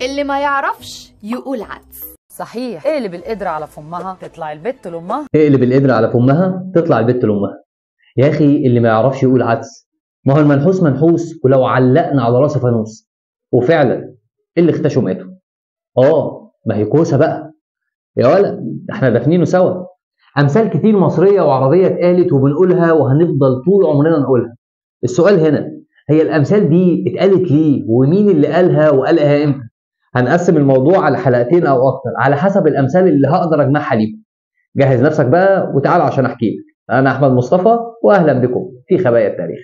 اللي ما يعرفش يقول عدس صحيح اقلب القدرة على فمها تطلع البت لأمها اقلب القدرة على فمها تطلع البت لأمها يا أخي اللي ما يعرفش يقول عدس ما هو المنحوس منحوس ولو علقنا على راسه فانوس وفعلا اللي اختشوا ماتوا اه ما هي كوسة بقى يا ولا احنا دافنينه سوا أمثال كتير مصرية وعربية اتقالت وبنقولها وهنفضل طول عمرنا نقولها السؤال هنا هي الأمثال دي اتقالت ليه ومين اللي قالها وقالها امتى هنقسم الموضوع على حلقتين او اكتر على حسب الامثال اللي هقدر اجمعها ليكم جهز نفسك بقى وتعال عشان احكي لك انا احمد مصطفى واهلا بكم في خبايا التاريخ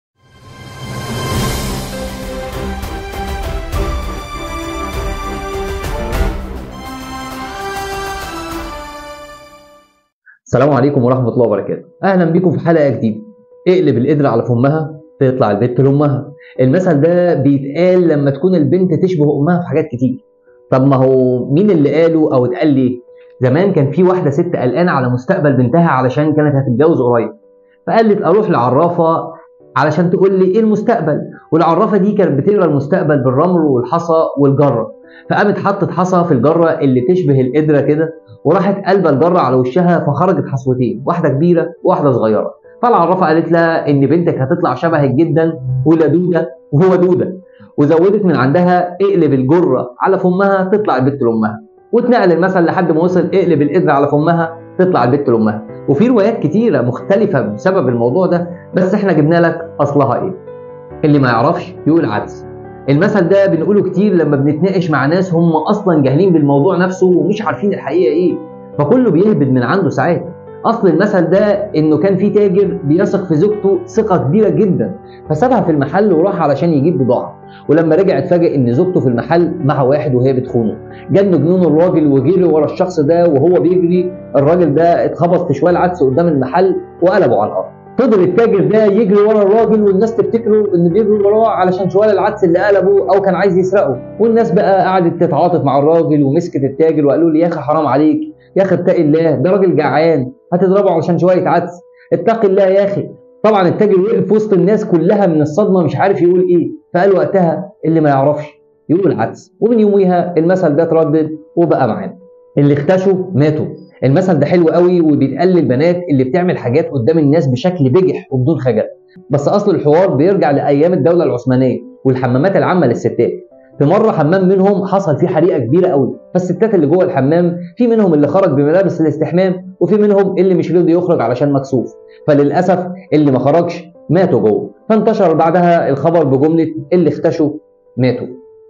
السلام عليكم ورحمه الله وبركاته اهلا بكم في حلقه جديده اقلب القدرة على فمها تطلع البنت لامها المثل ده بيتقال لما تكون البنت تشبه امها في حاجات كتير طب ما هو مين اللي قاله او اتقال ليه زمان كان في واحده ست قلقانه على مستقبل بنتها علشان كانت هتتجوز قريب فقالت اروح لعرافه علشان تقول لي ايه المستقبل والعرافه دي كانت بتقرا المستقبل بالرمل والحصى والجره فقامت حطت حصى في الجره اللي تشبه القدره كده وراحت قلبه الجره على وشها فخرجت حصوتين واحده كبيره وواحده صغيره فالعرافه قالت لها ان بنتك هتطلع شبهك جدا ولدوده وهو دوده وزودت من عندها اقلب الجره على فمها تطلع البت لامها واتنقل المثل لحد ما وصل اقلب القدر على فمها تطلع البت لامها وفي روايات كتيره مختلفه بسبب الموضوع ده بس احنا جبنا لك اصلها ايه اللي ما يعرفش يقول عدس المثل ده بنقوله كتير لما بنتناقش مع ناس هم اصلا جاهلين بالموضوع نفسه ومش عارفين الحقيقه ايه فكله بيهبد من عنده ساعات اصل المثل ده انه كان في تاجر بيثق في زوجته ثقه كبيره جدا فسابها في المحل وراح علشان يجيب بضاعه ولما رجع اتفاجئ ان زوجته في المحل مع واحد وهي بتخونه جن جنون الراجل وجري ورا الشخص ده وهو بيجري الراجل ده اتخبط في شوال عدس قدام المحل وقلبه على الارض فضل التاجر ده يجري ورا الراجل والناس تفتكره ان بيجري وراه علشان شوال العدس اللي قلبه او كان عايز يسرقه والناس بقى قعدت تتعاطف مع الراجل ومسكت التاجر وقالوا لي يا اخي حرام عليك يا اخي اتقي الله ده راجل جعان هتضربه علشان شويه عدس اتق الله يا اخي طبعا التاجر وقف وسط الناس كلها من الصدمه مش عارف يقول ايه فقال وقتها اللي ما يعرفش يقول العدس ومن يوميها المثل ده اتردد وبقى معانا اللي اختشوا ماتوا المثل ده حلو قوي وبيتقال للبنات اللي بتعمل حاجات قدام الناس بشكل بجح وبدون خجل بس اصل الحوار بيرجع لايام الدوله العثمانيه والحمامات العامه للستات في مره حمام منهم حصل فيه حريقه كبيره قوي فالستات اللي جوه الحمام في منهم اللي خرج بملابس الاستحمام وفي منهم اللي مش راضي يخرج علشان مكسوف فللاسف اللي ما خرجش ماتوا جوه فانتشر بعدها الخبر بجمله اللي اختشوا ماتوا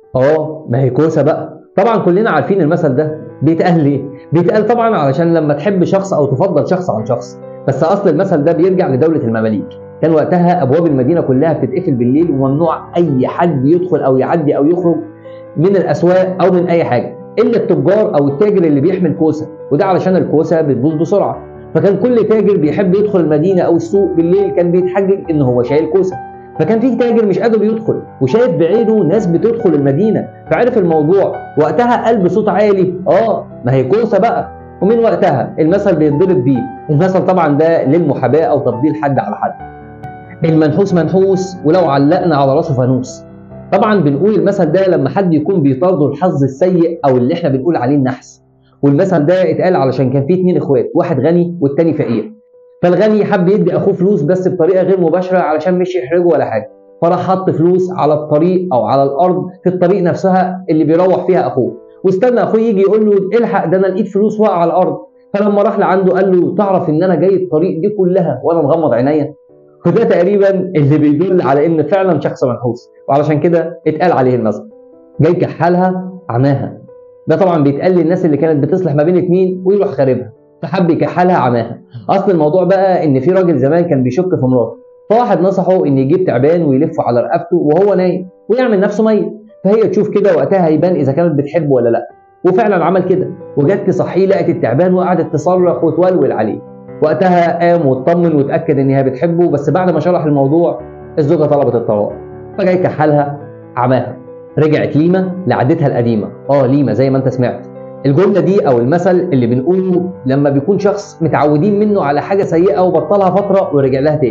اه ما هي كوسه بقى طبعا كلنا عارفين المثل ده بيتقال ليه بيتقال طبعا علشان لما تحب شخص او تفضل شخص عن شخص بس اصل المثل ده بيرجع لدوله المماليك كان وقتها ابواب المدينه كلها بتتقفل بالليل وممنوع اي حد يدخل او يعدي او يخرج من الاسواق او من اي حاجه الا التجار او التاجر اللي بيحمل كوسه وده علشان الكوسه بتبوظ بسرعه فكان كل تاجر بيحب يدخل المدينه او السوق بالليل كان بيتحجج ان هو شايل كوسه فكان في تاجر مش قادر يدخل وشايف بعينه ناس بتدخل المدينه فعرف الموضوع وقتها قال بصوت عالي اه ما هي كوسه بقى ومن وقتها المثل بيتضرب بيه المثل طبعا ده للمحاباه او تفضيل حد على حد المنحوس منحوس ولو علقنا على راسه فانوس طبعا بنقول المثل ده لما حد يكون بيطارده الحظ السيء او اللي احنا بنقول عليه النحس والمثل ده اتقال علشان كان فيه اتنين اخوات واحد غني والتاني فقير فالغني حب يدي اخوه فلوس بس بطريقه غير مباشره علشان مش يحرجه ولا حاجه فراح حط فلوس على الطريق او على الارض في الطريق نفسها اللي بيروح فيها اخوه واستنى اخوه يجي يقول له الحق ده انا لقيت فلوس واقعه على الارض فلما راح لعنده قال له تعرف ان انا جاي الطريق دي كلها وانا مغمض عينيا وده تقريبا اللي بيدل على ان فعلا شخص منحوس وعلشان كده اتقال عليه المثل جاي كحالها عماها ده طبعا بيتقال للناس اللي كانت بتصلح ما بين اتنين ويروح خاربها فحب يكحلها عماها اصل الموضوع بقى ان في راجل زمان كان بيشك في مراته فواحد نصحه ان يجيب تعبان ويلفه على رقبته وهو نايم ويعمل نفسه ميت فهي تشوف كده وقتها هيبان اذا كانت بتحبه ولا لا وفعلا عمل كده وجت تصحيه لقت التعبان وقعدت تصرخ وتولول عليه وقتها قام واطمن واتاكد ان هي بتحبه بس بعد ما شرح الموضوع الزوجه طلبت الطلاق فجاي كحلها عماها رجعت ليما لعادتها القديمه اه ليما زي ما انت سمعت الجمله دي او المثل اللي بنقوله لما بيكون شخص متعودين منه على حاجه سيئه وبطلها فتره ورجع لها تاني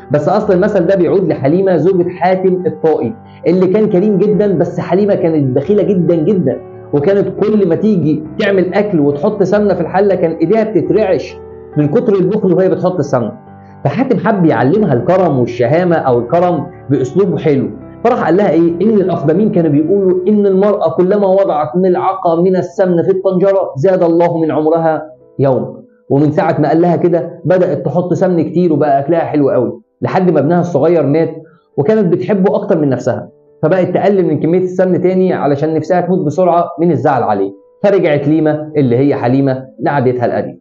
بس اصل المثل ده بيعود لحليمه زوجة حاتم الطائي اللي كان كريم جدا بس حليمه كانت بخيله جدا جدا وكانت كل ما تيجي تعمل اكل وتحط سمنه في الحله كان ايديها بتترعش من كتر البخل وهي بتحط السمنه فحاتم حب يعلمها الكرم والشهامه او الكرم باسلوب حلو فراح قال لها ايه ان الاقدمين كانوا بيقولوا ان المراه كلما وضعت ملعقه من السمن في الطنجره زاد الله من عمرها يوم ومن ساعه ما قال لها كده بدات تحط سمن كتير وبقى اكلها حلو قوي لحد ما ابنها الصغير مات وكانت بتحبه اكتر من نفسها فبقت تقلل من كميه السمن تاني علشان نفسها تموت بسرعه من الزعل عليه فرجعت ليمه اللي هي حليمه لعبتها القديم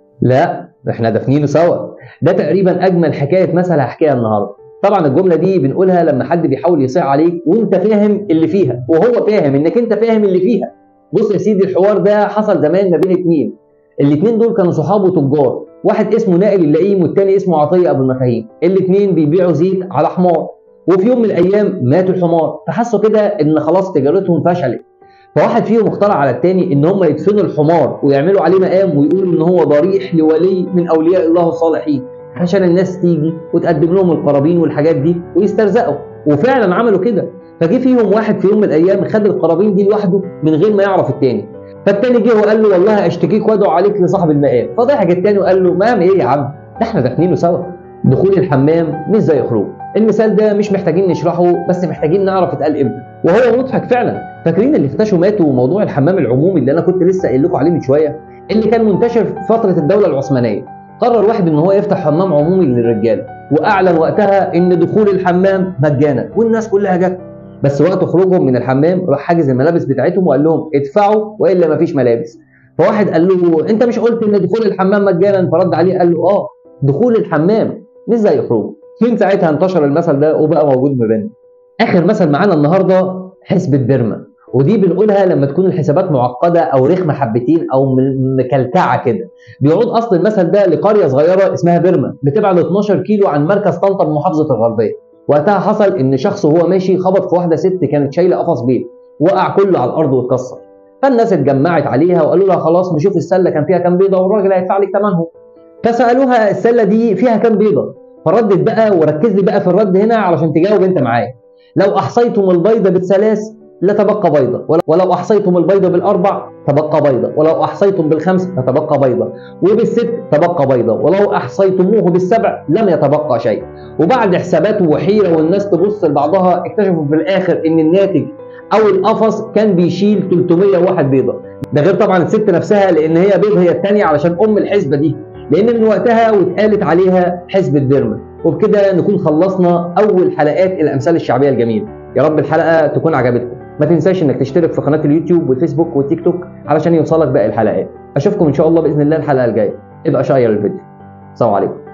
لا احنا دافنينه سوا ده تقريبا اجمل حكايه مثل هحكيها النهارده طبعا الجمله دي بنقولها لما حد بيحاول يصيع عليك وانت فاهم اللي فيها وهو فاهم انك انت فاهم اللي فيها بص يا سيدي الحوار ده حصل زمان ما بين اتنين الاتنين دول كانوا صحاب وتجار واحد اسمه نائل اللئيم والتاني اسمه عطيه ابو المفاهيم الاتنين بيبيعوا زيت على حمار وفي يوم من الايام مات الحمار فحسوا كده ان خلاص تجارتهم فشلت فواحد فيهم اخترع على التاني ان هم يدفنوا الحمار ويعملوا عليه مقام ويقولوا ان هو ضريح لولي من اولياء الله الصالحين عشان الناس تيجي وتقدم لهم القرابين والحاجات دي ويسترزقوا وفعلا عملوا كده فجه فيهم واحد في يوم من الايام خد القرابين دي لوحده من غير ما يعرف التاني فالتاني جه وقال له والله اشتكيك وادعو عليك لصاحب المقام فضحك التاني وقال له مقام ايه يا عم ده احنا دافنينه سوا دخول الحمام مش زي خروج المثال ده مش محتاجين نشرحه بس محتاجين نعرف اتقال امتى وهو مضحك فعلا فاكرين اللي اختشوا ماتوا موضوع الحمام العمومي اللي انا كنت لسه قايل لكم عليه من شويه اللي كان منتشر في فتره الدوله العثمانيه قرر واحد ان هو يفتح حمام عمومي للرجاله واعلن وقتها ان دخول الحمام مجانا والناس كلها جت بس وقت خروجهم من الحمام راح حاجز الملابس بتاعتهم وقال لهم ادفعوا والا مفيش ملابس فواحد قال له انت مش قلت ان دخول الحمام مجانا فرد عليه قال له اه دخول الحمام مش زي خروج من ساعتها انتشر المثل ده وبقى موجود ما بيننا اخر مثل معانا النهارده حسبة بيرما ودي بنقولها لما تكون الحسابات معقده او رخمه حبتين او مكلكعه كده بيعود اصل المثل ده لقريه صغيره اسمها بيرما بتبعد 12 كيلو عن مركز طنطا بمحافظه الغربيه وقتها حصل ان شخص وهو ماشي خبط في واحده ست كانت شايله قفص بيض وقع كله على الارض واتكسر فالناس اتجمعت عليها وقالوا لها خلاص نشوف السله كان فيها كام بيضه والراجل هيدفع لك ثمنهم فسالوها السله دي فيها كام بيضه فردت بقى وركز لي بقى في الرد هنا علشان تجاوب انت معايا لو احصيتم البيضه بالثلاث لتبقى بيضة ولو أحصيتم البيضة بالأربع تبقى بيضة ولو أحصيتم بالخمس تتبقى بيضة وبالست تبقى بيضة ولو أحصيتموه بالسبع لم يتبقى شيء وبعد حسابات وحيرة والناس تبص لبعضها اكتشفوا في الآخر إن الناتج أو القفص كان بيشيل 301 بيضة ده غير طبعا الست نفسها لأن هي بيض هي الثانية علشان أم الحسبة دي لأن من وقتها واتقالت عليها حسبة بيرما وبكده نكون خلصنا أول حلقات الأمثال الشعبية الجميلة يا رب الحلقة تكون عجبتكم ما تنساش انك تشترك في قناه اليوتيوب والفيسبوك والتيك توك علشان يوصلك باقي الحلقات اشوفكم ان شاء الله باذن الله الحلقه الجايه ابقى شاير الفيديو السلام عليكم